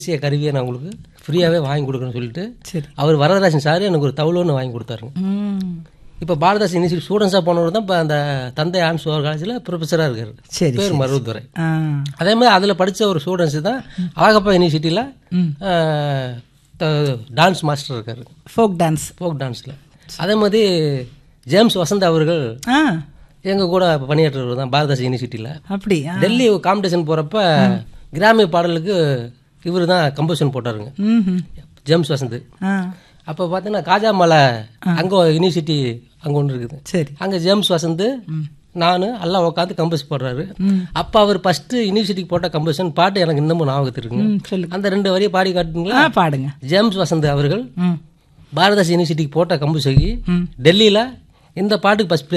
தேசிய கருவியை நான் உங்களுக்கு ஃப்ரீயாகவே வாங்கி கொடுக்குறேன்னு சொல்லிட்டு சரி அவர் வரதராஜன் சார் எனக்கு ஒரு தவுள் ஒன்று வாங்கி கொடுத்தாருங்க ம் இப்போ பாரதாஸ் யூனிவர்சிட்டி ஸ்டூடெண்ட்ஸாக போனவர் தான் இப்போ அந்த தந்தை ஆர்ம்ஸ் காலேஜில் ப்ரொஃபஸராக இருக்காரு சரி பேர் மருவத்துறை ஆ அதே மாதிரி அதில் படித்த ஒரு ஸ்டூடெண்ட்ஸ் தான் அழகப்பா யூனிவர்சிட்டியில் டான்ஸ் மாஸ்டர் இருக்காரு ஃபோக் டான்ஸ் ஃபோக் டான்ஸில் அதே மாதிரி ஜேம்ஸ் வசந்த் அவர்கள் ஆ எங்கள் கூட பணியாற்றுறவர் தான் பாரதாஸ் யூனிவர்சிட்டியில் அப்படி ஆ டெல்லி காம்படிஷன் போகிறப்ப கிராமிய பாடலுக்கு இவர் தான் கம்போசிஷன் போட்டாருங்க ம் ஜேம்ஸ் வசந்த் ஆ அப்போ பார்த்தீங்கன்னா காஜா மலை அங்கே யூனிவர்சிட்டி அங்கே ஒன்று இருக்குது சரி அங்கே ஜேம்ஸ் வசந்த் நான் எல்லாம் உட்காந்து கம்போஸ் போடுறாரு அப்போ அவர் ஃபஸ்ட்டு யூனிவர்சிட்டிக்கு போட்ட கம்போசிஷன் பாட்டு எனக்கு இன்னமும் ஞாபகத்தில் இருக்குங்க ம் சொல்லுங்க அந்த ரெண்டு வரியை பாடி காட்டுங்களா ஆ பாடுங்க ஜேம்ஸ் வசந்த் அவர்கள் ம் பாரதாஸ் யூனிவர்சிட்டிக்கு போட்ட கம்போஸுக்கு ம் டெல்லியில் இந்த பாட்டுக்கு ஃபஸ்ட்